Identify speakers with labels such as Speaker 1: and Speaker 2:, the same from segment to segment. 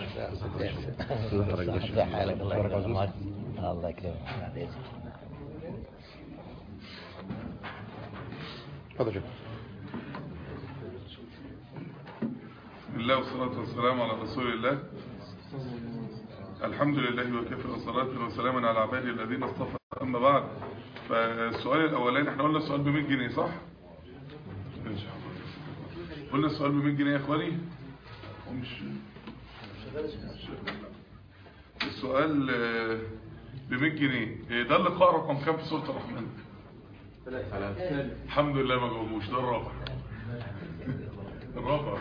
Speaker 1: ازي حالك الله يكرمك الله يكرمك بعد اذنك
Speaker 2: اتفضل شكرا
Speaker 3: بسم الله والصلاة والسلام على رسول الله الحمد لله وكفى وصلاة وسلاما على عباده الذين اصطفى أما بعد فالسؤال الأولاني احنا قلنا السؤال ب 100 جنيه صح؟ إن شاء الله قلنا السؤال ب 100 جنيه يا إخواني ومش السؤال ب 100 جنيه إيه ده اللقاء رقم كام في سورة الرحمن؟ الحمد لله ما جاوبوش ده الرابع الرابع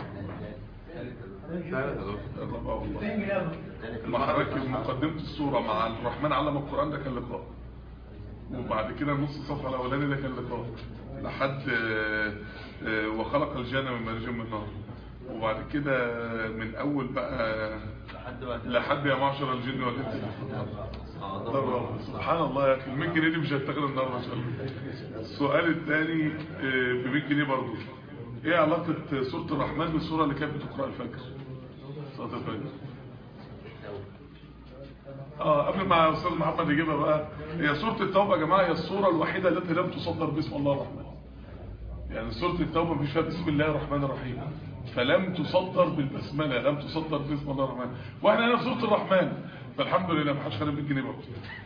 Speaker 3: الرابع والله لما حضرتك مقدمة السورة مع الرحمن علم القرآن ده كان لقاء وبعد كده نص الصفحة الأولاني ده كان لقاء لحد آه، آه، وخلق الجنة من مرج من نار وبعد كده من أول بقى لحد يا معشر الجن والإنس ده الرابع. سبحان الله يا أخي ال 100 جنيه دي مش هتاخد النهارده إن شاء الله السؤال الثاني ب 100 جنيه برضه ايه علاقة سورة الرحمن بالسورة اللي كانت بتقرأ الفجر صلاة الفجر اه قبل ما استاذ محمد يجيبها بقى هي سورة التوبة يا جماعة هي السورة الوحيدة التي لم تصدر باسم الله الرحمن يعني سورة التوبة مش فيها بسم الله الرحمن الرحيم فلم تصدر بالبسملة لم تصدر باسم الله الرحمن واحنا هنا في سورة الرحمن فالحمد لله ما حدش خارج بالجنيه برضه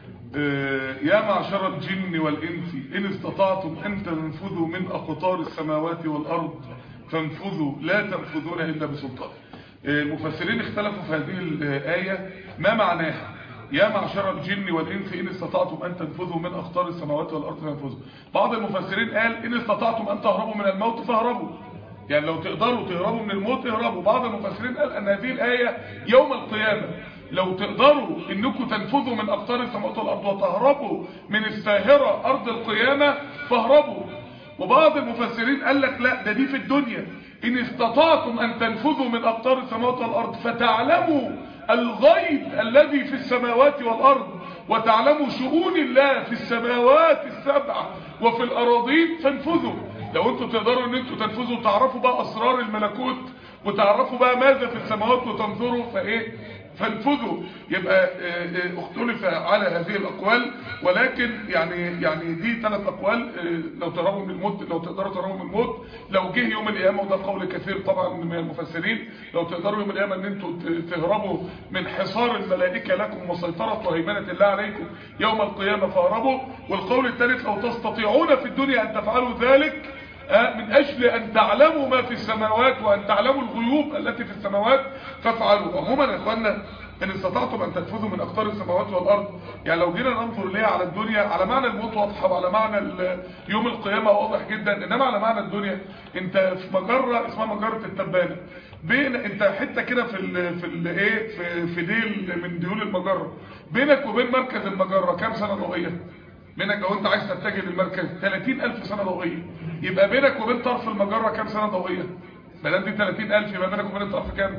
Speaker 3: آه، يا معشر الجن والإنس إن استطعتم أن تنفذوا من أقطار السماوات والأرض فانفذوا لا تنفذون إلا بسلطان آه، المفسرين اختلفوا في هذه الآية ما معناها يا معشر الجن والإنس إن استطعتم أن تنفذوا من أقطار السماوات والأرض فانفذوا بعض المفسرين قال إن استطعتم أن تهربوا من الموت فاهربوا يعني لو تقدروا تهربوا من الموت اهربوا بعض المفسرين قال أن هذه الآية يوم القيامة لو تقدروا انكم تنفذوا من اقطار السماوات والارض وتهربوا من الساهرة ارض القيامة فاهربوا وبعض المفسرين قال لك لا ده دي في الدنيا ان استطعتم ان تنفذوا من اقطار السماوات والارض فتعلموا الغيب الذي في السماوات والارض وتعلموا شؤون الله في السماوات السبع وفي الاراضين فانفذوا لو انتوا تقدروا ان انتوا تنفذوا تعرفوا بقى اسرار الملكوت وتعرفوا بقى ماذا في السماوات وتنظروا فايه فانفذوا يبقى آه، آه، اختلف على هذه الاقوال ولكن يعني يعني دي ثلاث اقوال آه، لو تهربوا من الموت لو تقدروا تهربوا من الموت لو جه يوم القيامه وده قول كثير طبعا من المفسرين لو تقدروا يوم القيامه ان انتوا ت- تهربوا من حصار الملائكه لكم وسيطره وهيمنه الله عليكم يوم القيامه فاهربوا والقول الثالث لو تستطيعون في الدنيا ان تفعلوا ذلك آه، من أجل أن تعلموا ما في السماوات وأن تعلموا الغيوب التي في السماوات فافعلوا عموما يا إخوانا إن استطعتم أن تنفذوا من أقطار السماوات والأرض يعني لو جينا ننظر ليه على الدنيا على معنى الموت واضحة وعلى معنى ال- يوم القيامة واضح جدا إنما على معنى الدنيا أنت في مجرة اسمها مجرة التبانة بين انت حته كده في ال في ال ايه في في ديل من ديول المجره بينك وبين مركز المجره كام سنه ضوئيه بينك لو انت عايز تتجه للمركز 30000 سنة ضوئية يبقى بينك وبين طرف المجرة كام سنة ضوئية ما دي 30000 يبقى بينك وبين الطرف كام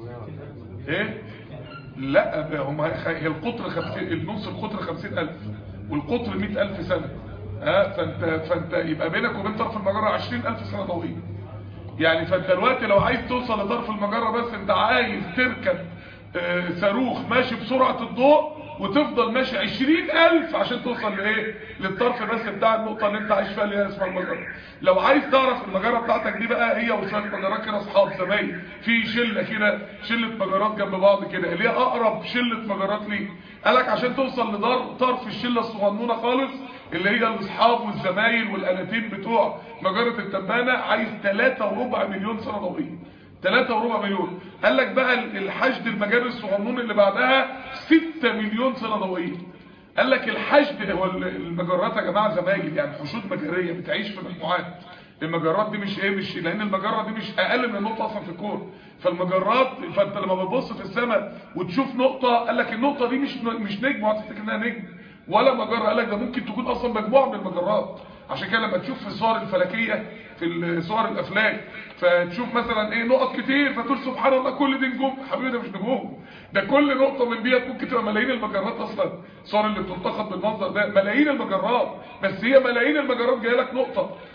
Speaker 3: ايه لا هم هي القطر 50 النص القطر 50000 والقطر 100000 سنة ها فانت فانت يبقى بينك وبين طرف المجرة 20000 سنة ضوئية يعني فانت دلوقتي لو عايز توصل لطرف المجرة بس انت عايز تركب آه، صاروخ ماشي بسرعة الضوء وتفضل ماشي عشرين ألف عشان توصل لإيه للطرف بس بتاع النقطة اللي انت عايش فيها اللي هي اسمها المجرة لو عايز تعرف المجرة بتاعتك دي بقى هي وشوية مجرات كده اصحاب زمايل في شلة كده شلة مجرات جنب بعض كده اللي هي أقرب شلة مجرات ليك قالك عشان توصل لدار طرف الشلة الصغنونة خالص اللي هي الاصحاب والزمايل والاناتيم بتوع مجرة التبانة عايز 3 وربع مليون سنة ضوئية 3 وربع مليون قال لك بقى الحشد المجري الصغنون اللي بعدها 6 مليون سنة ضوئية قال لك الحشد هو المجرات يا جماعة زمايل يعني حشود مجرية بتعيش في مجموعات المجرات دي مش ايه مش لان المجرة دي مش اقل من النقطة اصلا في الكون فالمجرات فانت لما بتبص في السماء وتشوف نقطة قال لك النقطة دي مش مش نجم وهتفتكر انها نجم ولا مجرة قال لك ده ممكن تكون اصلا مجموعة من المجرات عشان كده لما تشوف في الصور الفلكية في صور الافلاك فتشوف مثلا ايه نقط كتير فتقول سبحان الله كل دي نجوم حبيبي ده مش نجوم ده كل نقطة من ديت ممكن تبقى ملايين المجرات اصلا الصور اللي بتلتقط بالمنظر ده ملايين المجرات بس هي ملايين المجرات جايه لك نقطة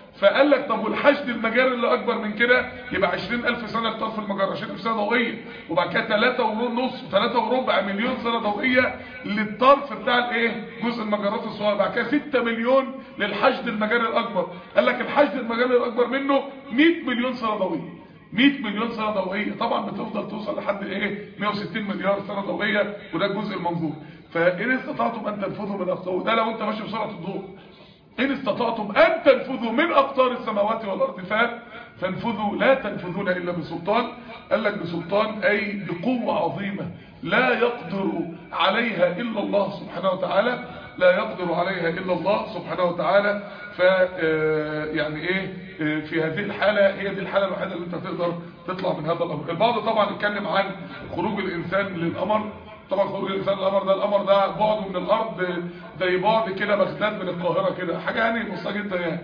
Speaker 3: فقال لك طب والحشد المجاري اللي اكبر من كده يبقى 20000 سنه لطرف المجره 20000 سنه ضوئيه وبعد كده 3 ونص 3 وربع مليون سنه ضوئيه للطرف بتاع الايه جزء المجرات الصغيره بعد كده 6 مليون للحشد المجاري الاكبر قال لك الحشد المجاري الاكبر منه 100 مليون سنه ضوئيه 100 مليون سنه ضوئيه طبعا بتفضل توصل لحد ايه 160 مليار سنه ضوئيه وده الجزء المنظور فان استطعتم ان تنفذوا من اقطار ده لو انت ماشي بسرعه الضوء إن استطعتم أن تنفذوا من أقطار السماوات والأرض فانفذوا لا تنفذون إلا بسلطان قال لك بسلطان أي بقوة عظيمة لا يقدر عليها إلا الله سبحانه وتعالى لا يقدر عليها إلا الله سبحانه وتعالى ف يعني إيه في هذه الحالة هي دي الحالة الوحيدة اللي أنت تقدر تطلع من هذا الأمر البعض طبعا اتكلم عن خروج الإنسان للقمر طبعا خروج الانسان القمر ده القمر ده بعده من الارض زي بعد كده بغداد من القاهره كده حاجه يعني بسيطه جدا يعني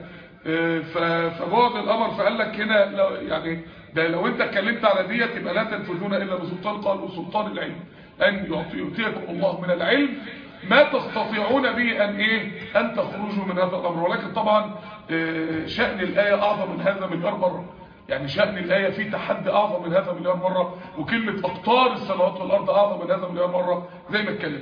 Speaker 3: فبعد القمر فقال لك هنا لو يعني ده لو انت اتكلمت على ديت يبقى لا تنفذون الا بسلطان قال وسلطان العلم ان يعطيكم الله من العلم ما تستطيعون به ان ايه ان تخرجوا من هذا الامر ولكن طبعا شأن الايه اعظم من هذا مليار مره يعني شأن الآية فيه تحدي أعظم من هذا مليار مرة وكلمة أقطار السماوات والأرض أعظم من هذا مليار مرة زي ما اتكلم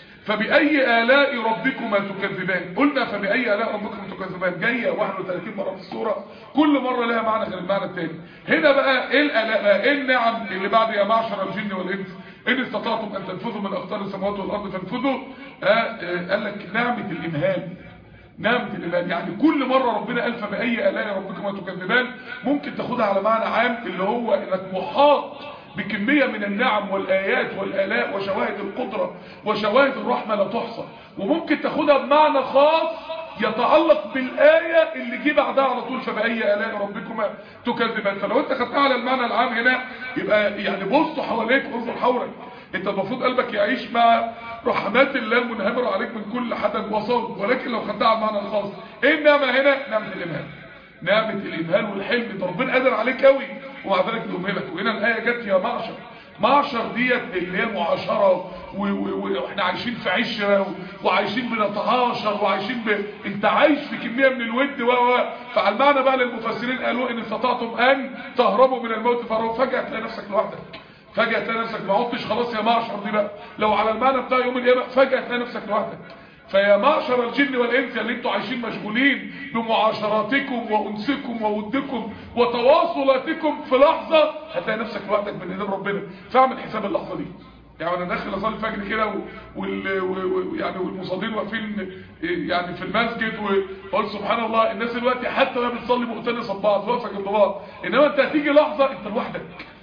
Speaker 3: فبأي آلاء ربكما تكذبان قلنا فبأي آلاء ربكما تكذبان جاية 31 مرة في السورة كل مرة لها معنى غير المعنى التاني هنا بقى ايه الآلاء بقى ايه النعم اللي بعد يا معشر الجن والإنس إن استطعتم أن تنفذوا من أقطار السماوات والأرض فانفذوا آه آه قال لك نعمة الإمهال نعمة الإيمان يعني كل مرة ربنا قال فبأي آلاء ربكما تكذبان ممكن تاخدها على معنى عام اللي هو انك محاط بكمية من النعم والآيات والآلاء وشواهد القدرة وشواهد الرحمة لا تحصى وممكن تاخدها بمعنى خاص يتعلق بالآية اللي جه بعدها على طول فبأي آلاء ربكما تكذبان فلو انت خدتها على المعنى العام هنا يبقى يعني بص حواليك وانظر حولك انت المفروض قلبك يعيش مع رحمات الله المنهمرة عليك من كل حدث وصوت ولكن لو خدتها على المعنى الخاص ايه النعمة هنا نعمة الامهال نعمة الامهال والحلم ده ربنا قادر عليك قوي ومع ذلك يمهلك وهنا الآية جت يا معشر معشر ديت اللي هي المعاشرة واحنا عايشين في عشرة وعايشين بنتعاشر وعايشين ب... انت عايش في كمية من الود و فعلى المعنى بقى للمفسرين قالوا ان استطعتم ان تهربوا من الموت فهربوا فجأة تلاقي نفسك لوحدك فجأة تلاقي نفسك ما عدتش خلاص يا معشر دي بقى لو على المعنى بتاع يوم القيامة فجأة تلاقي نفسك لوحدك فيا معشر الجن والانس اللي انتوا عايشين مشغولين بمعاشراتكم وانسكم وودكم وتواصلاتكم في لحظة هتلاقي نفسك لوحدك بين ايدين ربنا فاعمل حساب اللحظة دي يعني انا داخل اصلي الفجر كده وال يعني والمصلين واقفين يعني في المسجد وقول سبحان الله الناس دلوقتي حتى ما بتصلي مؤتنسه ببعض واقفه جنب بعض انما انت هتيجي لحظه انت لوحدك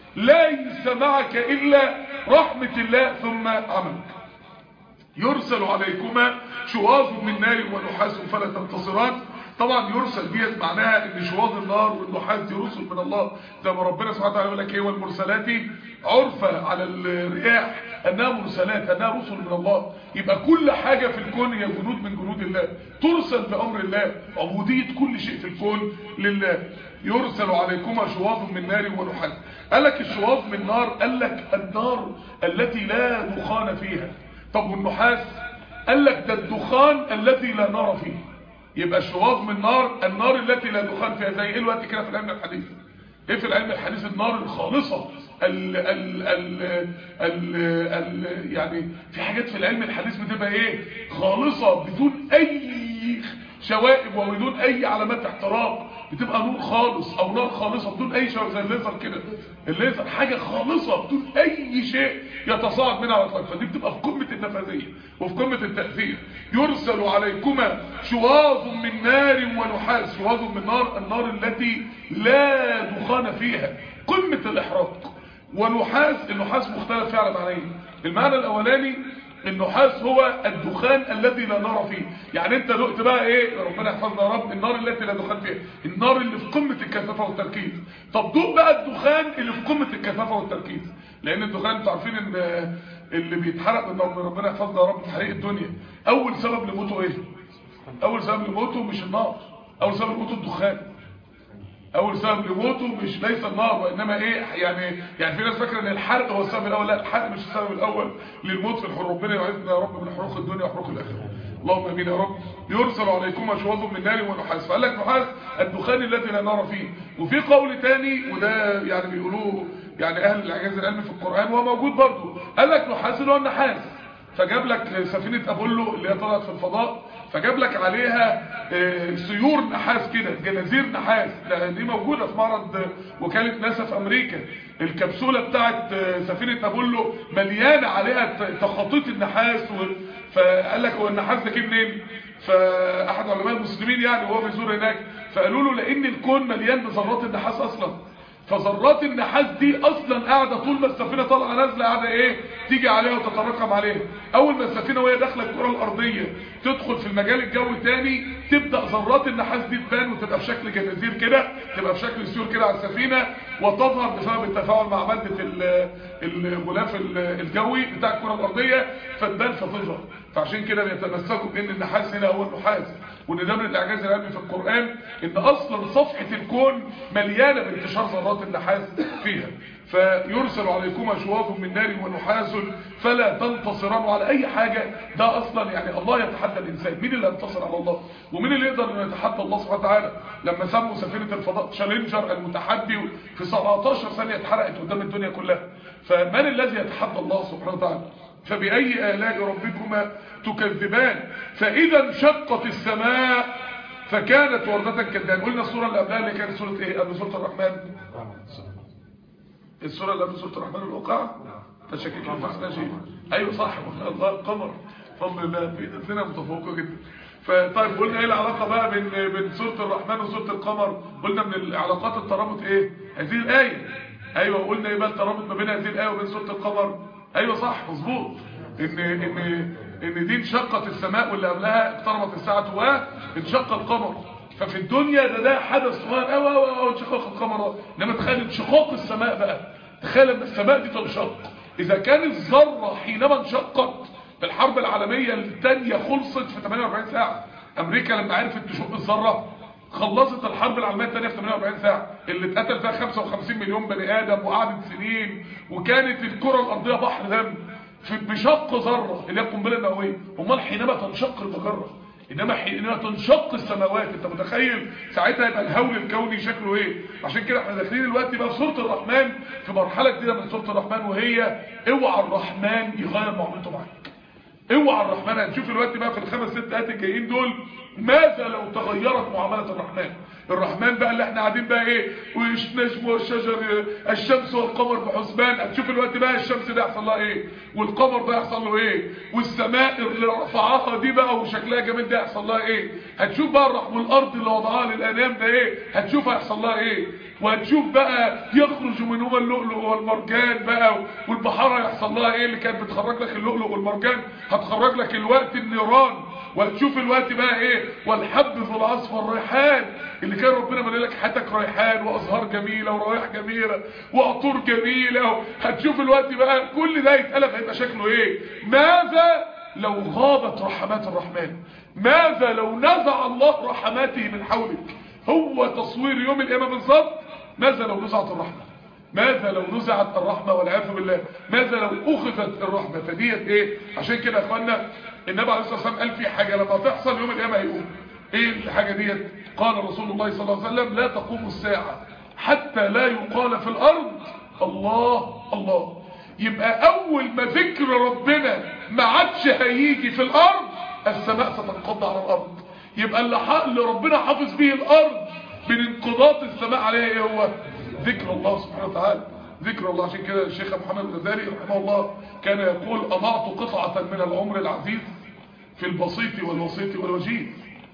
Speaker 3: ليس معك الا رحمه الله ثم عملك يرسل عليكما شواظ من نار ونحاس فلا تنتصران طبعا يرسل ديت معناها ان شواظ النار والنحاس دي رسل من الله زي ما ربنا سبحانه وتعالى يقول لك ايه والمرسلات عرفة على الرياح انها مرسلات انها رسل من الله يبقى كل حاجة في الكون هي جنود من جنود الله ترسل بامر الله عبودية كل شيء في الكون لله يرسل عليكما شواظ من نار ونحاس قال لك الشواظ من نار قال لك النار التي لا دخان فيها طب والنحاس قال لك ده الدخان الذي لا نار فيه يبقى الشواظ من نار النار التي لا دخان فيها زي ايه الوقت كده في العلم الحديث ايه في العلم الحديث النار الخالصة ال ال ال ال ال يعني في حاجات في العلم الحديث بتبقى ايه خالصة بدون اي شوائب وبدون اي علامات احتراق بتبقى نور خالص او نار خالصة بدون اي شوائب زي الليزر كده الليزر حاجة خالصة بدون اي شيء يتصاعد منها على الاطلاق فدي بتبقى في قمة النفاذية وفي قمة التأثير يرسل عليكما شواظ من نار ونحاس شواظ من نار النار التي لا دخان فيها قمة الاحراق ونحاس النحاس مختلف فيه على معنيه المعنى الاولاني النحاس هو الدخان الذي لا نار فيه يعني انت دقت بقى ايه ربنا يحفظنا يا رب النار التي لا دخان فيها النار اللي في قمة الكثافة والتركيز طب دوق بقى الدخان اللي في قمة الكثافة والتركيز لان الدخان انتوا عارفين ان اللي بيتحرق من ربنا يحفظنا يا رب تحريق الدنيا اول سبب لموته ايه اول سبب لموته مش النار اول سبب لموته الدخان اول سبب لموته مش ليس النار وانما ايه يعني يعني في ناس فاكره ان الحرق هو السبب الاول لا الحرق مش السبب الاول للموت في الحروب ربنا يعيذنا يا رب من حروق الدنيا وحروق الاخره اللهم امين يا رب يرسل عليكم شواظ من نار ونحاس فقال لك نحاس الدخان الذي لا نرى فيه وفي قول تاني وده يعني بيقولوه يعني اهل الاعجاز العلمي في القرآن وهو موجود برضه قال لك نحاس اللي هو النحاس فجاب لك سفينة ابولو اللي هي طلعت في الفضاء فجاب لك عليها سيور نحاس كده جنازير نحاس دي موجودة في معرض وكالة ناسا في امريكا الكبسولة بتاعت سفينة ابولو مليانة عليها تخطيط النحاس و... فقال لك هو النحاس ده جه منين فاحد علماء المسلمين يعني وهو بيزور هناك فقالوا له لان الكون مليان بذرات النحاس اصلا فذرات النحاس دي اصلا قاعده طول ما السفينه طالعه نازله قاعده ايه تيجي عليها وتتراكم عليها اول ما السفينه وهي داخله الكره الارضيه تدخل في المجال الجوي تاني تبدا ذرات النحاس دي تبان وتبقى بشكل جنازير كده تبقى بشكل سيور كده على السفينه وتظهر بسبب التفاعل مع ماده الغلاف الجوي بتاع الكره الارضيه فتبان فتظهر فعشان كده بيتمسكوا بان النحاس هنا هو النحاس وان ده من الاعجاز العلمي في القران ان اصلا صفحه الكون مليانه بانتشار ذرات النحاس فيها فيرسل عليكم شواظ من نار ونحاس فلا تنتصران على اي حاجه ده اصلا يعني الله يتحدى الانسان مين اللي ينتصر على الله ومين اللي يقدر انه يتحدى الله سبحانه وتعالى لما سموا سفينه الفضاء تشالنجر المتحدي في 17 ثانيه اتحرقت قدام الدنيا كلها فمن الذي يتحدى الله سبحانه وتعالى فبأي آلاء ربكما تكذبان فإذا انشقت السماء فكانت وردة كالدان قلنا السورة اللي قبلها اللي كانت سورة ايه قبل سورة الرحمن السورة اللي قبل سورة الرحمن الوقع تشكيك ما شيء ايوه صح الله القمر فضل الله في نفسنا متفوقة جدا فطيب قلنا ايه العلاقة بقى بين بين سورة الرحمن وسورة القمر قلنا من العلاقات الترابط ايه هذه الآية ايوه قلنا ايه بقى الترابط ما بين هذه الآية وبين سورة القمر ايوه صح مظبوط ان ان ان دي انشقت السماء واللي قبلها اقتربت الساعه وانشق القمر ففي الدنيا ده ده حدث صغير قوي قوي قوي انشقاق القمر انما تخيل انشقاق السماء بقى تخيل ان السماء دي تنشق اذا كان الذره حينما انشقت في الحرب العالميه الثانيه خلصت في 48 ساعه امريكا لما عرفت تشق الذره خلصت الحرب العالميه الثانيه في 48 ساعه اللي اتقتل فيها 55 مليون بني ادم وقعدت سنين وكانت الكره الارضيه بحر دم بشق ذره اللي هي القنبله النوويه امال حينما تنشق المجره انما حينما تنشق السماوات انت متخيل ساعتها يبقى الهول الكوني شكله ايه عشان كده احنا داخلين دلوقتي بقى في سوره الرحمن في مرحله جديده من سوره الرحمن وهي اوعى الرحمن يغير معاملته معاك اوعى الرحمن هنشوف دلوقتي بقى في الخمس ست ايات الجايين دول ماذا لو تغيرت معامله الرحمن الرحمن بقى اللي احنا قاعدين بقى ايه والنجم والشجر الشمس والقمر بحسبان هتشوف الوقت بقى الشمس ده يحصل لها ايه والقمر ده يحصل له ايه والسماء اللي رفعها دي بقى وشكلها جميل ده يحصل لها ايه هتشوف بقى الرحم والارض اللي وضعها للانام ده ايه هتشوف هيحصل لها ايه وهتشوف بقى يخرج منهما اللؤلؤ والمرجان بقى والبحاره يحصل لها ايه اللي كانت بتخرج لك اللؤلؤ والمرجان هتخرج لك الوقت النيران وهتشوف الوقت بقى ايه والحب ذو العصف الريحان اللي كان ربنا مالي لك حياتك ريحان وازهار جميله وروائح جميله وعطور جميله هتشوف الوقت بقى كل ده يتقلب هيبقى شكله ايه ماذا لو غابت رحمات الرحمن ماذا لو نزع الله رحماته من حولك هو تصوير يوم القيامه بالظبط ماذا لو نزعت الرحمه ماذا لو نزعت الرحمة والعياذ بالله ماذا لو أخذت الرحمة فديت ايه عشان كده يا اخوانا النبي عليه الصلاة والسلام قال في حاجة لما تحصل يوم القيامة هيقوم ايه الحاجة ديت قال رسول الله صلى الله عليه وسلم لا تقوم الساعة حتى لا يقال في الأرض الله الله يبقى أول ما ذكر ربنا ما عادش هيجي في الأرض السماء ستنقض على الأرض يبقى اللي, اللي ربنا حافظ به الأرض من انقضاض السماء عليها ايه هو ذكر الله سبحانه وتعالى ذكر الله عشان كده الشيخ محمد الغزالي رحمه الله كان يقول أضعت قطعة من العمر العزيز في البسيط والوسيط والوجيز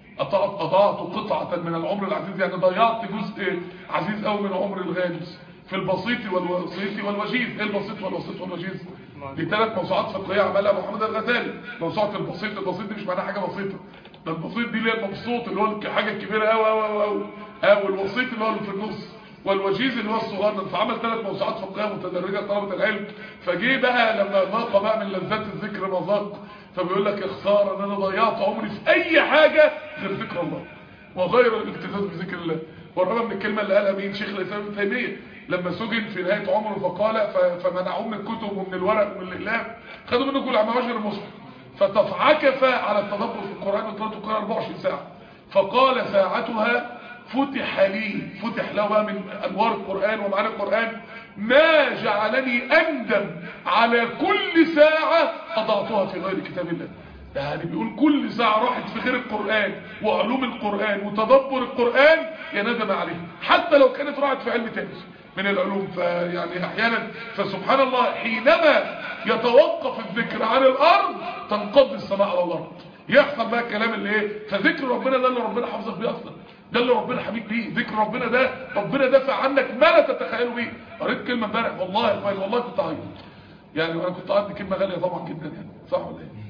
Speaker 3: أضعت قطعة من العمر العزيز يعني ضيعت جزء عزيز قوي من عمر الغالي في البسيط والوسيط والوجيز ايه البسيط والوسيط والوجيز دي ثلاث موسوعات فقهيه عملها محمد الغزالي موسوعه البسيط البسيط دي مش معناها حاجه بسيطه ده البسيط دي اللي هي المبسوط اللي هو الحاجه الكبيره قوي قوي قوي قوي او الوسيط اللي هو اللي في النص والوجيز اللي هو الصغير فعمل ثلاث موسوعات فقهيه متدرجه طلبه العلم فجه بقى لما ذاق بقى من لذات الذكر ما ذاق فبيقول لك يا خساره ان انا ضيعت عمري في اي حاجه غير ذكر الله وغير الالتزام بذكر الله والرغم من الكلمه اللي قالها مين شيخ الاسلام ابن تيميه لما سجن في نهايه عمره فقال فمنعوه من الكتب ومن الورق ومن الاقلام خدوا منه كل عماشر المصحف فتفعكف على التدبر في القرآن وقراءة القرآن 24 ساعة فقال ساعتها فتح لي فتح له بقى من أنوار القرآن ومعاني القرآن ما جعلني أندم على كل ساعة أضعتها في غير كتاب الله يعني بيقول كل ساعة راحت في غير القرآن وعلوم القرآن وتدبر القرآن يندم عليه حتى لو كانت راحت في علم تاني من العلوم فيعني احيانا فسبحان الله حينما يتوقف الذكر عن الارض تنقض السماء على الارض يحصل بقى الكلام اللي ايه فذكر ربنا ده اللي ربنا حافظك بيه اصلا ده اللي ربنا حبيب بيه ذكر ربنا ده ربنا دافع عنك ما لا تتخيلوا بيه قريت كلمه امبارح والله يا اخوان والله كنت عايز يعني انا كنت قاعد كلمه غاليه طبعا جدا يعني صح ولا ايه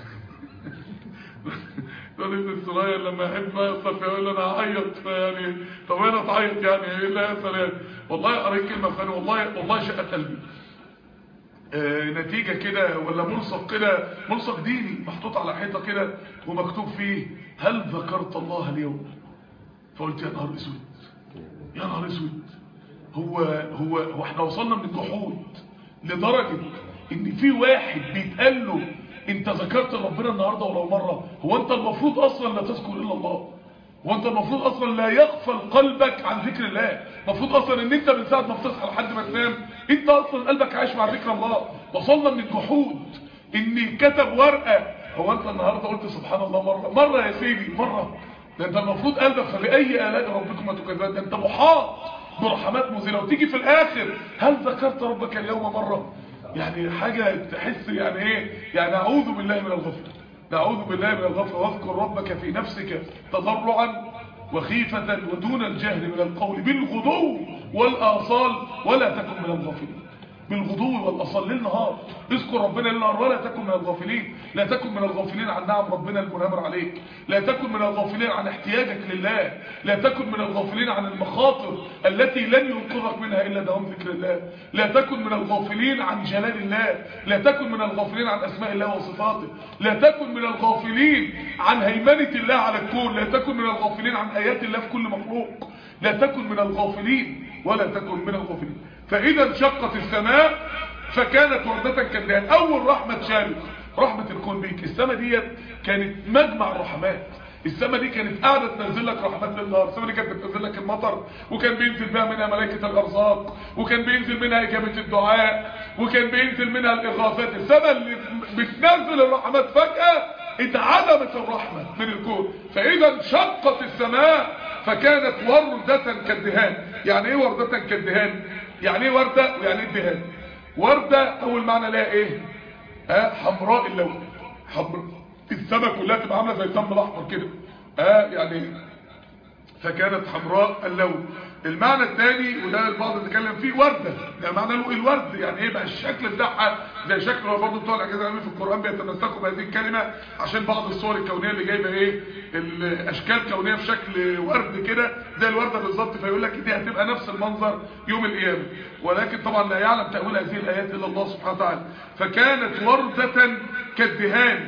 Speaker 3: تقول ابن الصغير لما يحب ما يصف يقول انا هعيط يعني طب انا تعيط يعني ايه اللي هيحصل يعني والله قريت كلمه فاني والله والله شقت قلبي آه نتيجة كده ولا ملصق كده ملصق ديني محطوط على حيطة كده ومكتوب فيه هل ذكرت الله اليوم فقلت يا نهار اسود يا نهار اسود هو هو هو احنا وصلنا من الجحود لدرجة ان في واحد بيتقال له انت ذكرت ربنا النهاردة ولو مرة هو انت المفروض اصلا لا تذكر الا الله هو انت المفروض اصلا لا يغفل قلبك عن ذكر الله المفروض اصلا ان انت من ساعة ما بتصحى لحد ما تنام انت اصلا قلبك عايش مع ذكر الله وصلنا من الجحود ان كتب ورقة هو انت النهاردة قلت سبحان الله مرة مرة يا سيدي مرة ده انت المفروض قلبك فبأي آلاء ربكم تكذبان ده انت محاط برحمات مزيلة وتيجي في الاخر هل ذكرت ربك اليوم مرة يعني حاجة تحس يعني ايه يعني اعوذ بالله من الغفلة نعوذ بالله من الغفلة واذكر ربك في نفسك تضرعا وخيفة ودون الجهل من القول بالغدو والآصال ولا تكن من الغافلين بالغدو والأصال للنهار اذكر ربنا للنهار ولا تكن من الغافلين لا تكن من الغافلين عن نعم ربنا المنامر عليك لا تكن من الغافلين عن احتياجك لله لا تكن من الغافلين عن المخاطر التي لن ينقذك منها إلا دوام ذكر الله لا تكن من الغافلين عن جلال الله لا تكن من الغافلين عن أسماء الله وصفاته لا تكن من الغافلين عن هيمنة الله على الكون لا تكن من الغافلين عن آيات الله في كل مخلوق لا تكن من الغافلين ولا تكن من الغافلين فإذا انشقت السماء فكانت وردة كالدهان أول رحمة شالت رحمة الكون بيك السماء ديت كانت مجمع الرحمات السماء دي كانت قاعدة تنزل لك رحمات للنهار السماء دي كانت بتنزل لك المطر وكان بينزل بها منها ملائكة الأرزاق وكان بينزل منها إجابة الدعاء وكان بينزل منها الإغاثات السماء اللي بتنزل الرحمات فجأة اتعدمت الرحمة من الكون فإذا انشقت السماء فكانت وردة كالدهان يعني ايه وردة كالدهان يعني ايه وردة ويعني ايه الدهان وردة اول معنى لها ايه اه حمراء اللون حمراء السماء كلها تبقى عامله زي الدم الاحمر كده اه يعني فكانت حمراء اللون المعنى الثاني وده البعض اتكلم فيه وردة يعني معنى له الورد يعني ايه بقى الشكل بتاعها زي شكل برضه بتوع الاجهزه العلميه في القران بيتمسكوا بهذه الكلمه عشان بعض الصور الكونيه اللي جايبه ايه الاشكال كونيه في شكل ورد كده زي الورده بالظبط فيقول لك دي هتبقى نفس المنظر يوم القيامه ولكن طبعا لا يعلم تاويل هذه الايات الا الله سبحانه وتعالى فكانت ورده كالدهان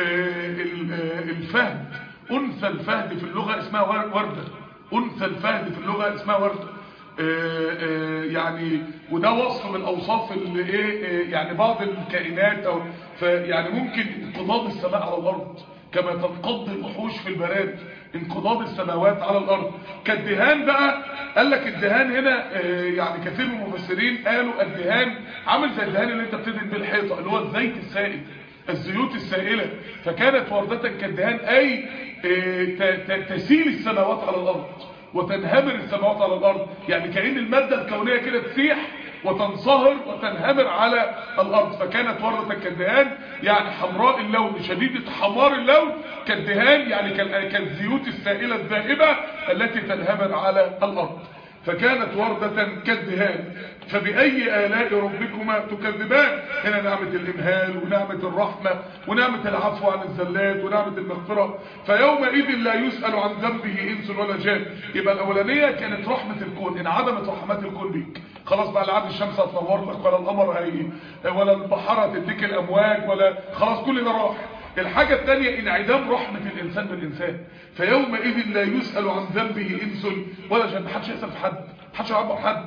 Speaker 3: الفهد انثى الفهد في اللغه اسمها ورده انثى الفهد في اللغه اسمها ورده آآ آآ يعني وده وصف من اوصاف اللي ايه يعني بعض الكائنات او يعني ممكن انقضاض السماء على الارض كما تنقض الوحوش في البراد انقضاض السماوات على الارض كالدهان بقى قال لك الدهان هنا يعني كثير من المفسرين قالوا الدهان عامل زي الدهان اللي انت بتدهن بيه الحيطه اللي هو الزيت السائل الزيوت السائله فكانت وردة كالدهان اي تسيل السماوات على الارض وتنهمر السماوات على الارض يعني كأن المادة الكونية كده تسيح وتنصهر وتنهمر على الارض فكانت وردة كالدهان يعني حمراء اللون شديدة حمار اللون كالدهان يعني كالزيوت السائلة الذائبة التي تنهمر على الارض فكانت وردة كالدهان فبأي آلاء ربكما تكذبان هنا نعمة الإمهال ونعمة الرحمة ونعمة العفو عن الزلات ونعمة المغفرة فيومئذ لا يسأل عن ذنبه إنس ولا جان يبقى الأولانية كانت رحمة الكون انعدمت رحمات الكون بيك خلاص بقى العاب الشمس هتنور لك ولا القمر هي ولا البحارة تديك الأمواج ولا خلاص كل ده راح الحاجة الثانية انعدام رحمة الإنسان بالإنسان فيومئذ لا يسأل عن ذنبه إنس ولا جان محدش يسأل في حد محدش يعبر حد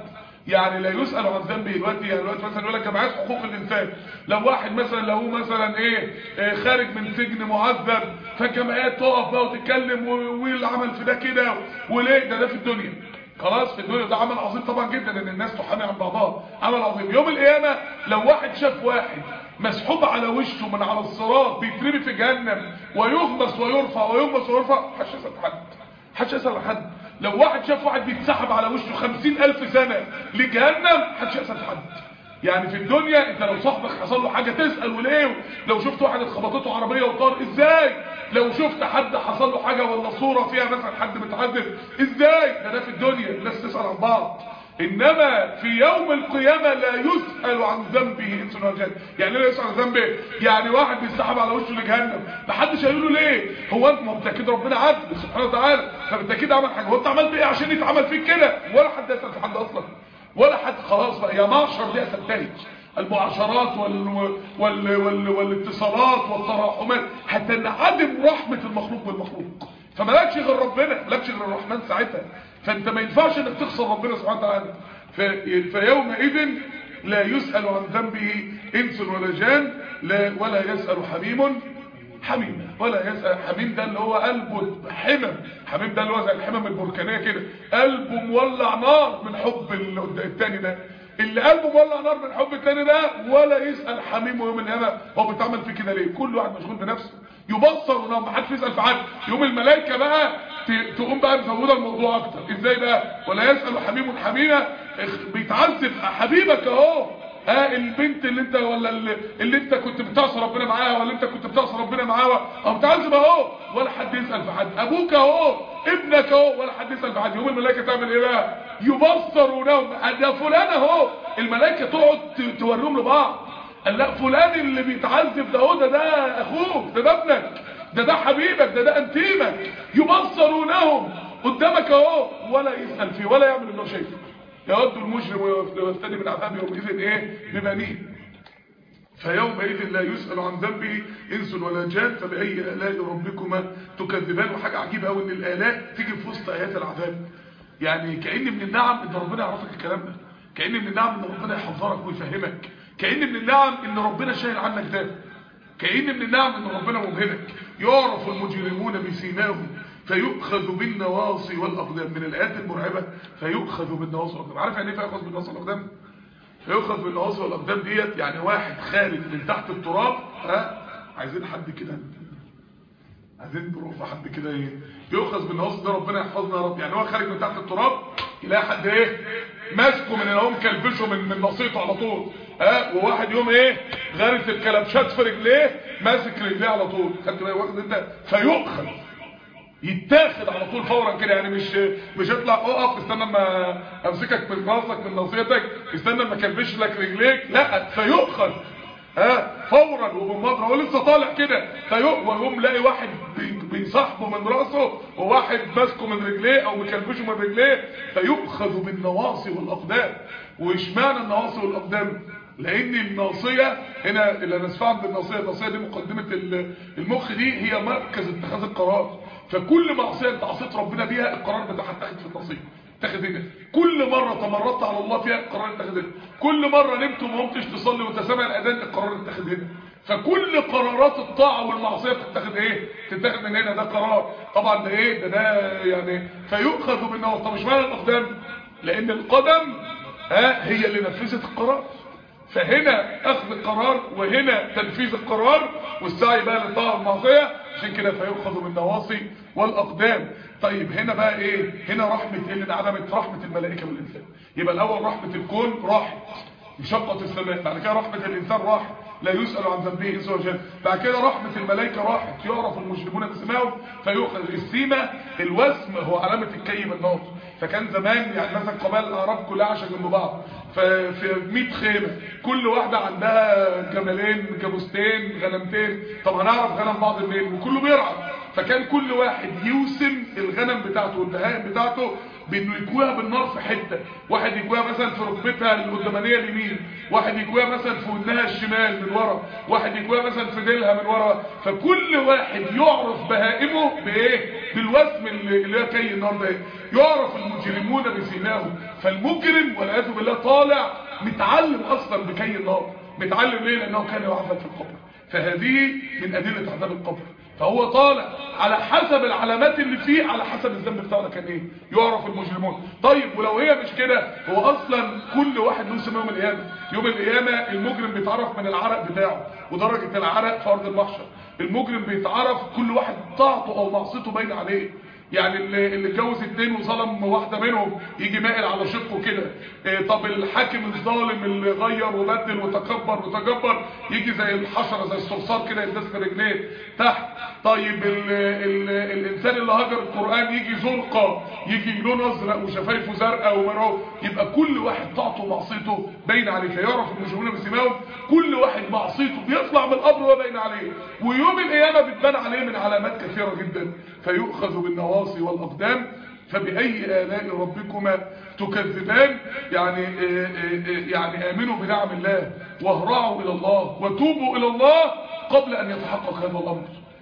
Speaker 3: يعني لا يسأل عن ذنبه دلوقتي يعني دلوقتي مثلا يقول لك جمعيات حقوق الانسان لو واحد مثلا لو هو مثلا ايه, إيه خارج من سجن معذب فالجمعيات تقف بقى وتتكلم واللي عمل في ده كده وليه ده ده في الدنيا خلاص في الدنيا ده عمل عظيم طبعا جدا ان الناس تحامي عن بعضها عمل عظيم يوم القيامه لو واحد شاف واحد مسحوب على وشه من على الصراط بيترمي في جهنم ويغمس ويرفع ويغمس ويرفع محدش يسال حد محدش يسال حد لو واحد شاف واحد بيتسحب على وشه خمسين ألف سنة لجهنم محدش يسأل حد يعني في الدنيا انت لو صاحبك حصل له حاجة تسأل وليه لو شفت واحد اتخبطته عربية وطار ازاي لو شفت حد حصل له حاجة ولا صورة فيها مثلا حد متعذب ازاي ده ده في الدنيا الناس تسأل عن بعض انما في يوم القيامة لا يسأل عن ذنبه انس ولا جن يعني لا يسأل عن ذنبه يعني واحد بيسحب على وشه لجهنم محدش هيقول له ليه هو انت ما انت كده ربنا عدل سبحانه وتعالى طب انت كده عمل حاجه هو انت عملت ايه عشان يتعمل فيك كده ولا حد يسأل في حد اصلا ولا حد خلاص بقى يا معشر دي تنتهي المعاشرات وال... وال... وال... والاتصالات والتراحمات هتنعدم رحمة المخلوق بالمخلوق فمالكش غير ربنا مالكش غير الرحمن ساعتها فانت ما ينفعش انك تخسر ربنا سبحانه وتعالى في... فيومئذ لا يسأل عن ذنبه انس ولا جان لا ولا يسأل حميم حميم ولا يسأل حميم ده اللي هو قلبه حمم حميم ده اللي هو زي الحمم البركانيه كده قلبه مولع نار من حب التاني ده اللي قلبه مولع نار من حب التاني ده ولا يسأل حميم يوم القيامه هو بيتعمل فيه كده ليه كل واحد مشغول بنفسه يبصر ونام ما حدش يسأل في حد يوم الملائكه بقى تقوم بقى مزوده الموضوع اكتر ازاي بقى ولا يسأل حميم حميمه بيتعذب حبيبك اهو ها البنت اللي انت ولا اللي انت كنت بتعصي ربنا معاها ولا انت كنت بتعصي ربنا معاها او بتعذب اهو ولا حد يسأل في حد ابوك اهو ابنك اهو ولا حد يسأل في حد يوم الملائكه تعمل ايه بقى يبصرونهم ده فلان اهو الملائكه تقعد توريهم لبعض قال لا فلان اللي بيتعذب ده اهو ده ده اخوك ده ده ابنك ده ده حبيبك ده ده انتيمك يبصرونهم قدامك اهو ولا يسأل فيه ولا يعمل انه شايفه يود المجرم ويفتدي من عذاب يومئذ ايه ببنيه فيومئذ لا يسأل عن ذنبه انس ولا جان فبأي آلاء ربكما تكذبان وحاجة عجيبة قوي ان الآلاء تيجي في وسط آيات العذاب يعني كأن من النعم ان ربنا يعرفك الكلام ده كأن من النعم ان ربنا يحذرك ويفهمك كأن من النعم ان ربنا شايل عنك ده كأن من النعم ان ربنا ممهنك يعرف المجرمون بسيماهم فيؤخذ بالنواصي والأقدام من الآيات المرعبة فيؤخذ بالنواصي والأقدام عارف يعني ايه فيؤخذ بالنواصي والأقدام فيؤخذ بالنواصي والأقدام ديت يعني واحد خارج من تحت التراب ها عايزين حد كده عايزين نروح حد كده ايه يؤخذ بالنواصي ده ربنا يحفظنا يا رب يعني هو خارج من تحت التراب يلاقي حد ايه ماسكه من هنا مكلبشه من من نصيته على طول ها وواحد يوم ايه غارس الكلبشات في رجليه ماسك رجليه على طول خدت بالك واخد انت فيؤخذ يتاخد على طول فورا كده يعني مش مش يطلع اقف استنى اما امسكك من راسك من نصيتك استنى اما كلبش لك رجليك لا فيؤخذ ها فورا وبالمضرب هو لسه طالع كده فيقوم لاقي واحد بيصاحبه من راسه وواحد ماسكه من رجليه او مكلبشه من رجليه فيؤخذ بالنواصي والاقدام واشمعنى النواصي والاقدام لان الناصية هنا اللي نسفع بالناصية الناصية دي مقدمة المخ دي هي مركز اتخاذ القرار فكل معصية انت عصيت ربنا بيها القرار بتاعها اتخذ في الناصية اتخذ هنا كل مرة تمردت على الله فيها القرار اتخذ هنا كل مرة نمت وما قمتش تصلي وانت سامع الاذان القرار اتخذ هنا فكل قرارات الطاعة والمعصية بتتخذ ايه تتخذ من هنا ده قرار طبعا ده ايه ده ده يعني فيؤخذ بالنواصي طب مش معنى الاقدام لان القدم ها هي اللي نفذت القرار فهنا اخذ القرار وهنا تنفيذ القرار والسعي بقى للطاعه والمعصيه عشان كده فيؤخذ من النواصي والاقدام طيب هنا بقى ايه هنا رحمه اللي انعدمت رحمه الملائكه والانسان يبقى الاول رحمه الكون راحت مشقه السماء بعد كده رحمه الانسان راحت لا يسأل عن ذنبه انس وجن بعد كده رحمة الملائكة راحت يعرف المجرمون بسمائهم فيؤخذ السيمة الوسم هو علامة الكي بالنار فكان زمان يعني مثلا قبائل الاعراب كلها عايشه جنب بعض ففي 100 خيمه كل واحده عندها جملين جاموستين غنمتين طب هنعرف غنم بعض منين وكله بيرعى فكان كل واحد يوسم الغنم بتاعته والبهائم بتاعته بانه يكويها بالنار في حته واحد يكويها مثلا في ركبتها القدامانيه اليمين واحد يكويها مثلا في ودنها الشمال من ورا واحد يكويها مثلا في ديلها من ورا فكل واحد يعرف بهائمه بايه بالوسم اللي هي كي النار ده يعرف المجرمون بسيماهم فالمجرم والعياذ بالله طالع متعلم اصلا بكي النار متعلم ليه لانه كان يعذب في القبر فهذه من ادله عذاب القبر فهو طالع على حسب العلامات اللي فيه على حسب الذنب بتاعه كان ايه يعرف المجرمون طيب ولو هي مش كده هو اصلا كل واحد له سمه يوم القيامه يوم القيامه المجرم بيتعرف من العرق بتاعه ودرجه العرق في ارض المحشر المجرم بيتعرف كل واحد طاعته او معصيته باينه عليه يعني اللي اللي اتجوز اتنين وظلم واحده منهم يجي مائل على شقه كده إيه طب الحاكم الظالم اللي غير وبدل وتكبر وتجبر يجي زي الحشره زي الصرصار كده يدس في رجليه تحت طيب ال ال الانسان اللي هجر القران يجي زرقه يجي لون ازرق وشفايفه زرقاء ومرعو يبقى كل واحد طاعته ومعصيته باين عليه فيعرف المجرمون بسمائهم كل واحد معصيته بيطلع من القبر وهو باين عليه ويوم القيامه بتبان عليه من علامات كثيره جدا فيؤخذ بالنواصي والأقدام فبأي آلاء ربكما تكذبان يعني آآ آآ يعني آمنوا بنعم الله واهرعوا إلى الله وتوبوا إلى الله قبل أن يتحقق هذا الأمر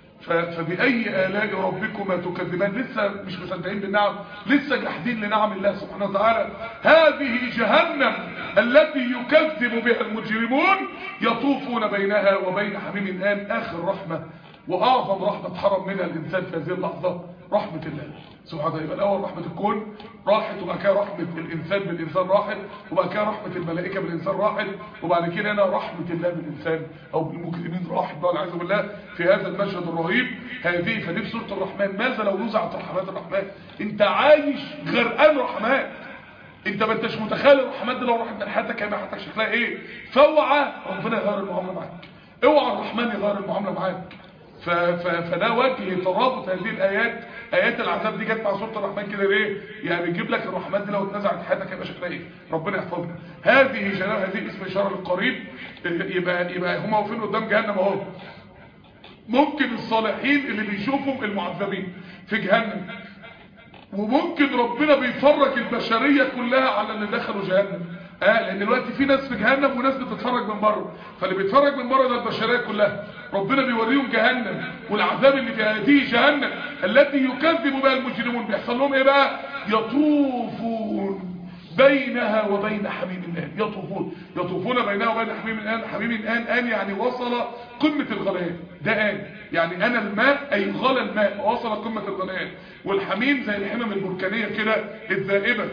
Speaker 3: فبأي آلاء ربكما تكذبان لسه مش مصدقين بالنعم لسه جاحدين لنعم الله سبحانه وتعالى هذه جهنم التي يكذب بها المجرمون يطوفون بينها وبين حميم الآن آخر رحمة واعظم رحمه حرم منها الانسان في هذه اللحظه رحمه الله سبحانه يبقى الاول رحمه الكون راحت وبعد كده رحمه الانسان بالانسان راحت وبعد كده رحمه الملائكه بالانسان راحت وبعد كده هنا رحمه الله بالانسان او بالمجرمين راحت بقى والعياذ بالله في هذا المشهد الرهيب هذه فدي في سوره الرحمن ماذا لو نزعت رحمات الرحمن انت عايش غرقان رحمات انت ما انتش متخيل الرحمات دي لو راحت من حياتك هيبقى حياتك شكلها ايه فاوعى ربنا يغير المعامله معاك اوعى الرحمن يغير المعامله معاك فده وجه ترابط هذه الايات ايات العذاب دي جت مع سوره الرحمن كده ليه يعني بيجيب لك الرحمن دي لو اتنزعت في حياتك هيبقى شكلها ايه ربنا يحفظنا هذه جلال هذه اسم اشاره للقريب يبقى يبقى هم واقفين قدام جهنم اهو ممكن الصالحين اللي بيشوفوا المعذبين في جهنم وممكن ربنا بيفرج البشريه كلها على اللي دخلوا جهنم اه لان دلوقتي في ناس في جهنم وناس بتتفرج من بره فاللي بيتفرج من بره ده البشريه كلها ربنا بيوريهم جهنم والعذاب اللي في هذه جهنم التي يكذب بها المجرمون بيحصل لهم ايه بقى يطوفون بينها وبين حميم الان يطوفون يطوفون بينها وبين حميم الان حميم الان ان يعني وصل قمه الغليان ده ان يعني انا الماء اي غلى الماء وصل قمه الغليان والحميم زي الحمم البركانيه كده الذائبه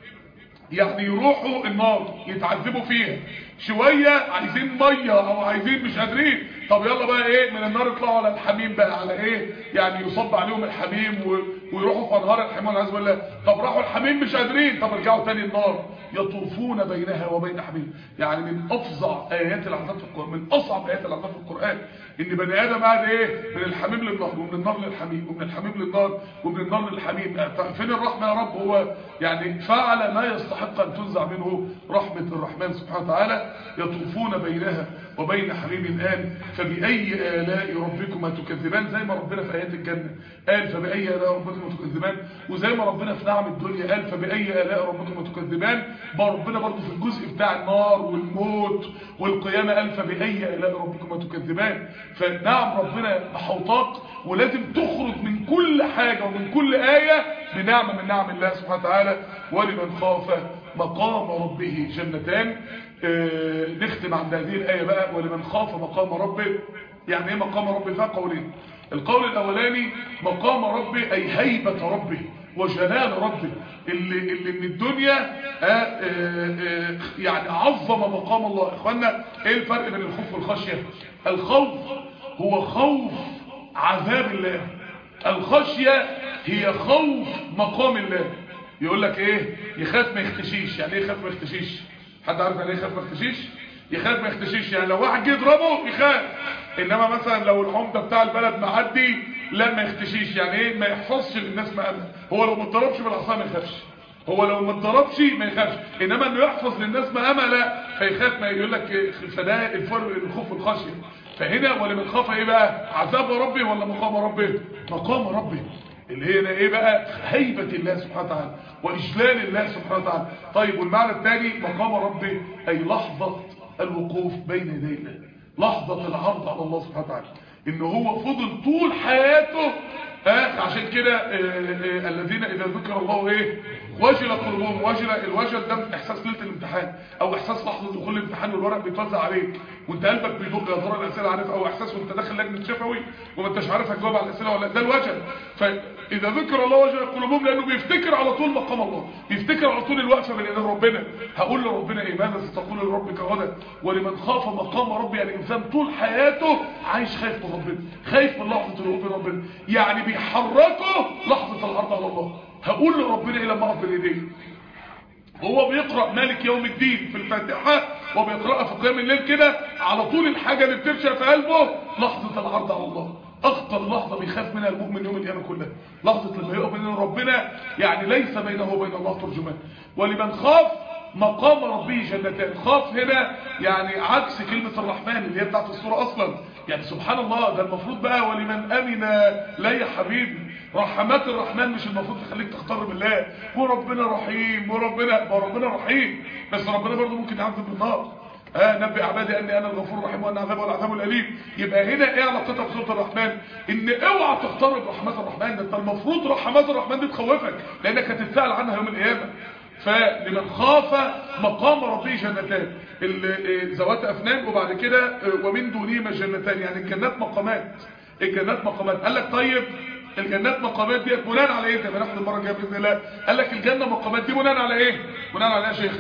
Speaker 3: يعني يروحوا النار يتعذبوا فيها شوية عايزين مية او عايزين مش قادرين طب يلا بقى ايه من النار يطلعوا على الحميم بقى على ايه يعني يصب عليهم الحميم و... ويروحوا في انهار الحميم والعياذ بالله طب راحوا الحميم مش قادرين طب رجعوا تاني النار يطوفون بينها وبين حميم يعني من افظع ايات العذاب في القران من اصعب ايات العذاب في القران ان بني ادم قاعد ايه من الحميم للنار ومن النار للحميم ومن الحميم للنار ومن النار للحميم فين الرحمه يا رب هو يعني فعل ما يستحق ان تنزع منه رحمه الرحمن سبحانه وتعالى يطوفون بينها وبين حميم الآن فبأي آلاء ربكما تكذبان زي ما ربنا في آيات الجنة قال فبأي آلاء ربكما تكذبان وزي ما ربنا في نعم الدنيا قال فبأي آلاء ربكما تكذبان ما ربنا برضه في الجزء بتاع النار والموت والقيامة قال فبأي آلاء ربكما تكذبان فنعم ربنا محوطاك ولازم تخرج من كل حاجة ومن كل آية بنعمة من نعم الله سبحانه وتعالى ولمن خاف مقام ربه جنتان آه نختم عند هذه الآية بقى ولمن خاف مقام ربه يعني ايه مقام ربه فيها قولين القول الأولاني مقام ربه أي هيبة ربه وجلال ربه اللي, اللي من الدنيا آآ آآ يعني عظم مقام الله اخوانا ايه الفرق بين الخوف والخشية الخوف هو خوف عذاب الله الخشية هي خوف مقام الله يقول لك ايه يخاف ما يختشيش يعني ايه يخاف ما يختشيش حد عارف يعني ايه يخاف ما يختشيش يخاف ما يختشيش يعني لو واحد جه يضربه يخاف انما مثلا لو العمده بتاع البلد معدي لا ما يختشيش يعني ايه ما يحفظش للناس مقامه هو لو ما اتضربش بالعصا ما يخافش هو لو ما اتضربش ما يخافش انما انه يحفظ للناس مقامه لا فيخاف ما يقول لك فده الفرق الخوف والخشيه فهنا ولمن خاف ايه بقى عذاب ربي ولا مقام ربي مقام ربي اللي هنا ايه بقى هيبة الله سبحانه وتعالى واجلال الله سبحانه وتعالى طيب والمعنى الثاني مقام ربي اي لحظة الوقوف بين يدي الله لحظة العرض على الله سبحانه وتعالى ان هو فضل طول حياته آه عشان كده آه آه الذين اذا ذكر الله ايه وجل قلوبهم وجل الوجل ده احساس ليله الامتحان او احساس لحظه دخول الامتحان والورق بيتوزع عليك وانت قلبك بيدق يا ترى الاسئله عارف او احساس وانت داخل لجنه شفوي وما انتش عارف هتجاوب على الاسئله ولا ده الوجل فاذا ذكر الله وجل قلوبهم لانه بيفتكر على طول مقام الله بيفتكر على طول الوقفه بين ايدين ربنا هقول لربنا ايه ماذا ستقول لربك غدا ولمن خاف مقام ربي يعني انسان طول حياته عايش خايف من ربنا خايف من لحظه الوقوف بين ربنا يعني بيحركه لحظه العرض على الله هقول لربنا ايه لما اقف بين ايديه هو بيقرأ مالك يوم الدين في الفاتحة وبيقرأها في قيام الليل كده على طول الحاجة اللي بترشى في قلبه لحظة العرض على الله اخطر لحظة بيخاف منها المؤمن يوم القيامة كلها لحظة لما يؤمن ان ربنا يعني ليس بينه وبين الله ترجمان ولمن خاف مقام ربه جنتان خاف هنا يعني عكس كلمة الرحمن اللي هي بتاعت الصورة اصلا يعني سبحان الله ده المفروض بقى ولمن امن لا يا حبيبي رحمات الرحمن مش المفروض تخليك تختار بالله وربنا رحيم وربنا وربنا رحيم بس ربنا برضه ممكن يعذب بالنار اه نبي عبادي اني انا الغفور الرحيم وان عذابه العذاب الاليم يبقى هنا ايه علاقتها بسوره الرحمن ان اوعى تختار برحمات الرحمن ده انت المفروض رحمات الرحمن دي تخوفك لانك هتتسال عنها يوم القيامه فلمن خاف مقام ربه جنتان ذوات افنان وبعد كده ومن دونهما جنتان يعني الجنات مقامات الجنات مقامات قال لك طيب الجنات مقامات دي بناء على ايه زي ما ناخد المره الجايه باذن الله قال لك الجنه مقامات دي بناء على ايه بناء على ايه يا شيخ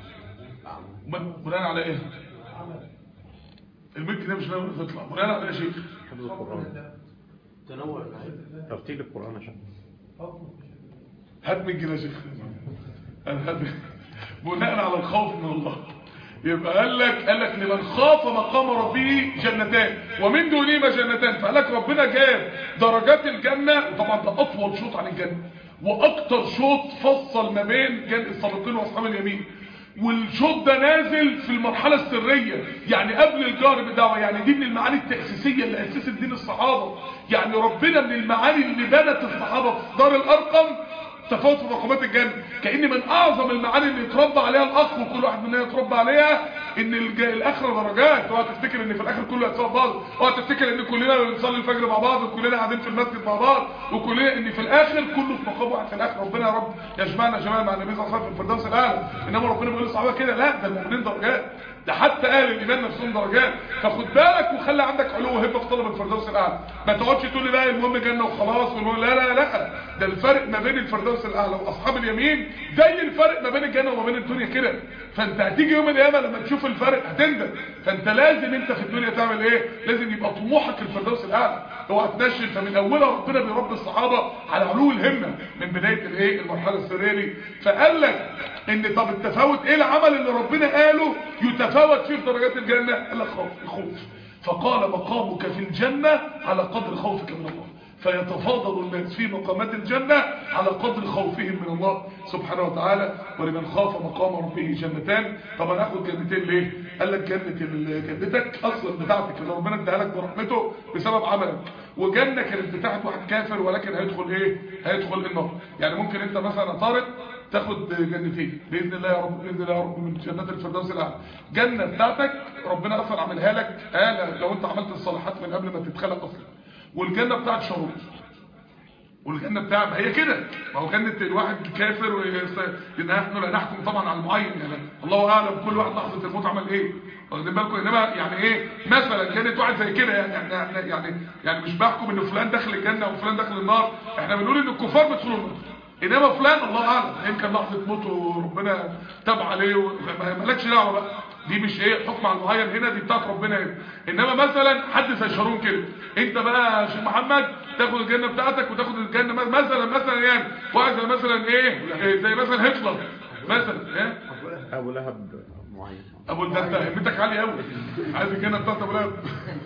Speaker 3: بناء على ايه الملك ده مش ناوي تطلع بناء على ايه يا شيخ
Speaker 2: حفظ القرآن
Speaker 4: تنوع
Speaker 2: ترتيل القرآن يا شيخ
Speaker 3: هات من يا شيخ أنا هات بناء على الخوف من الله يبقى قال لك قال لك لمن خاف مقام ربه جنتان ومن دونهما جنتان فقال لك ربنا جاب درجات الجنه وطبعا ده اطول شوط عن الجنه واكتر شوط فصل ما بين جن السابقين واصحاب اليمين والشوط ده نازل في المرحلة السرية يعني قبل الجار بالدعوة يعني دي من المعاني التأسيسية اللي أسست دين الصحابة يعني ربنا من المعاني اللي بنت الصحابة في دار الأرقم تفاوت في مقامات الجنة كأن من أعظم المعاني اللي يتربى عليها الأخ وكل واحد مننا يتربى عليها إن الج- الآخرة درجات اوعى تفتكر إن في الآخر كله هيتساوي بعض اوعى تفتكر إن كلنا بنصلي الفجر مع بعض وكلنا قاعدين في المسجد مع بعض وكلنا إن في الآخر كله في مقام واحد في الآخر ربنا يا رب يجمعنا جمال مع النبي صلى الله عليه وسلم في الفردوس الأعلى إنما ربنا بيقول للصحابة كده لا ده المؤمنين درجات ده حتى اهل الايمان نفسهم درجات فخد بالك وخلي عندك علو وهبه في طلب الفردوس الاعلى ما تقعدش تقول لي بقى المهم جنه وخلاص والمهم لا لا لا ده الفرق ما بين الفردوس الاعلى واصحاب اليمين زي الفرق ما بين الجنه وما بين الدنيا كده فانت هتيجي يوم القيامه لما تشوف الفرق هتندم فانت لازم انت في الدنيا تعمل ايه لازم يبقى طموحك الفردوس الاعلى اوعى تنشل فمن اولها ربنا بيربي الصحابه على علو الهمه من بدايه الايه المرحله السريه دي فقال لك ان طب التفاوت ايه العمل اللي ربنا قاله يتفاوت فيه في درجات الجنه قال لك خوف خوف فقال مقامك في الجنه على قدر خوفك من الله فيتفاضل الناس في مقامات الجنة على قدر خوفهم من الله سبحانه وتعالى ولمن خاف مقام ربه جنتان طب انا اخد جنتين ليه قال لك جنة ال- جنتك اصلا بتاعتك اللي ربنا اداها لك برحمته بسبب عملك وجنة كانت بتاعت واحد كافر ولكن هيدخل ايه هيدخل النار يعني ممكن انت مثلا طارق تاخد جنتين باذن الله يا رب باذن الله يا رب من جنات الفردوس الاعلى جنه بتاعتك ربنا اصلا عاملها لك آه لو انت عملت الصالحات من قبل ما تتخلق اصلا والجنه بتاعت شروط والجنه بتاع ما هي كده ما هو جنه الواحد كافر ونحن لا نحكم طبعا على المعين يعني الله اعلم كل واحد لحظه الموت عمل ايه واخدين بالكم انما يعني ايه مثلا جنه واحد زي كده يعني يعني يعني, يعني مش بحكم ان فلان داخل الجنه وفلان داخل النار احنا بنقول ان الكفار بيدخلوا النار انما فلان الله اعلم يمكن لحظه موته ربنا تاب عليه و- ما- مالكش دعوه بقى دي مش ايه حكم على المعين هنا دي بتاعت ربنا هنا انما مثلا حد زي شارون كده انت بقى يا شيخ محمد تاخد الجنه بتاعتك وتاخد الجنه م- مثلا مثلا يعني واحد زي مثلا ايه إيه، زي مثلا هتلر مثلا ايه
Speaker 2: أبو لهب معين
Speaker 3: ابو ده انت همتك عاليه قوي عايز الجنه بتاعت ابو لهب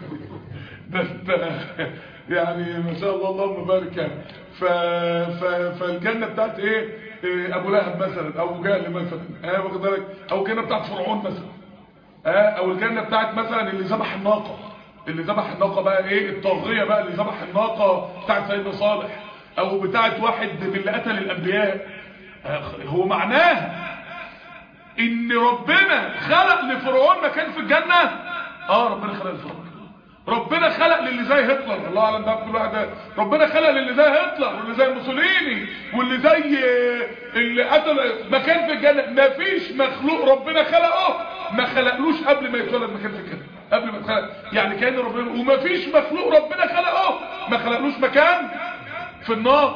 Speaker 3: ده انت يعني ما شاء الله اللهم بارك يعني ف... ف... فالجنه بتاعت ايه إيه، ابو لهب مثلا او ابو جهل مثلا اه واخد بالك او الجنه بتاعت فرعون مثلا اه او الجنه بتاعت مثلا اللي ذبح الناقه اللي ذبح الناقه بقى ايه الطاغيه بقى اللي ذبح الناقه بتاعت سيدنا صالح او بتاعت واحد من اللي قتل الانبياء آه، هو معناه ان ربنا خلق لفرعون مكان في الجنة اه ربنا خلق لفرعون ربنا خلق للي زي هتلر الله اعلم بقى كل واحد ربنا خلق للي زي هتلر واللي زي موسوليني واللي زي اللي قتل مكان في الجنه مفيش مخلوق ربنا خلقه ما خلقلوش قبل ما يتولد مكان في الجنه قبل ما يتخلق يعني كان ربنا ومفيش مخلوق ربنا خلقه ما خلقلوش مكان في النار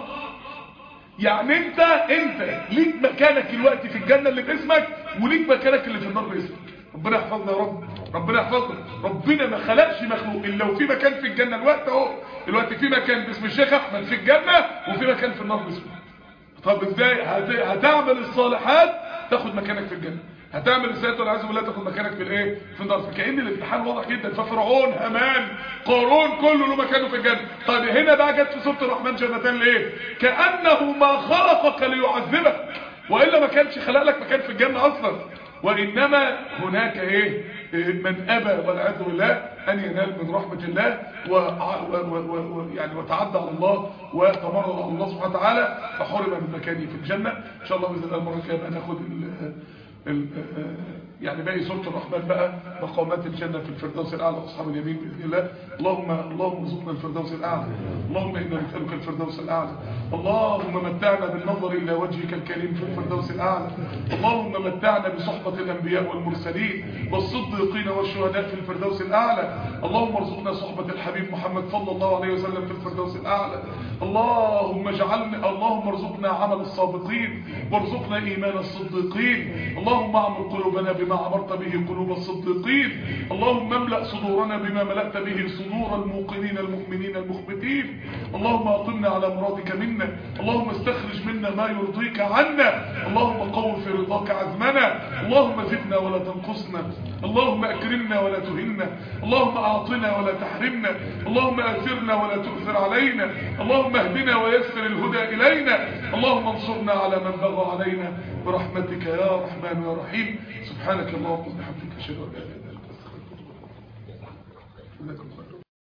Speaker 3: يعني انت انت ليك مكانك الوقت في الجنه اللي باسمك وليك مكانك اللي في النار باسمك ربنا يحفظنا يا رب ربنا يحفظنا ربنا ما خلقش مخلوق الا لو في مكان في الجنه الوقت اهو الوقت في مكان باسم الشيخ احمد في الجنه وفي مكان في النار باسمه طب ازاي هت- هتعمل الصالحات تاخد مكانك في الجنه هتعمل السيئات والعياذ بالله تاخد مكانك في الايه في النار فكأن الامتحان واضح جدا ففرعون هامان قارون كله له مكانه في الجنه طيب هنا بقى جت في سوره الرحمن جنتان ليه كانه ما خلقك ليعذبك والا ما كانش خلق لك مكان في الجنه اصلا وانما هناك ايه إيه، من ابى والعياذ بالله ان ينال من رحمه الله و... و... و... و... و... يعني وتعدى على الله وتمرد على الله سبحانه وتعالى فحرم من مكانه في الجنه ان شاء الله باذن الله المره الجايه بقى ناخد ال... ال... يعني باقي سوره الرحمن بقى مقامات الجنه في الفردوس الاعلى اصحاب اليمين باذن الله اللهم اللهم ارزقنا الفردوس الاعلى اللهم انا نسالك الفردوس الاعلى اللهم متعنا بالنظر الى وجهك الكريم في الفردوس الاعلى اللهم متعنا بصحبه الانبياء والمرسلين والصديقين والشهداء في الفردوس الاعلى اللهم ارزقنا صحبه الحبيب محمد صلى الله عليه وسلم في الفردوس الاعلى اللهم اجعلنا اللهم ارزقنا عمل الصادقين وارزقنا ايمان الصديقين اللهم اعمر قلوبنا بما عمرت به قلوب الصديقين اللهم املا صدورنا بما ملأت به صدور الموقنين المؤمنين المخبتين اللهم اقمنا على مرادك منا اللهم استخرج منا ما يرضيك عنا اللهم قو في رضاك عزمنا اللهم زدنا ولا تنقصنا اللهم اكرمنا ولا تهنا اللهم اعطنا ولا تحرمنا اللهم اثرنا ولا تؤثر علينا اللهم اهدنا ويسر الهدى الينا اللهم انصرنا على من بغى علينا برحمتك يا رحمن يا رحيم سبحانك اللهم وبحمدك اشهد ان لا اله الا انت استغفرك واتوب اليك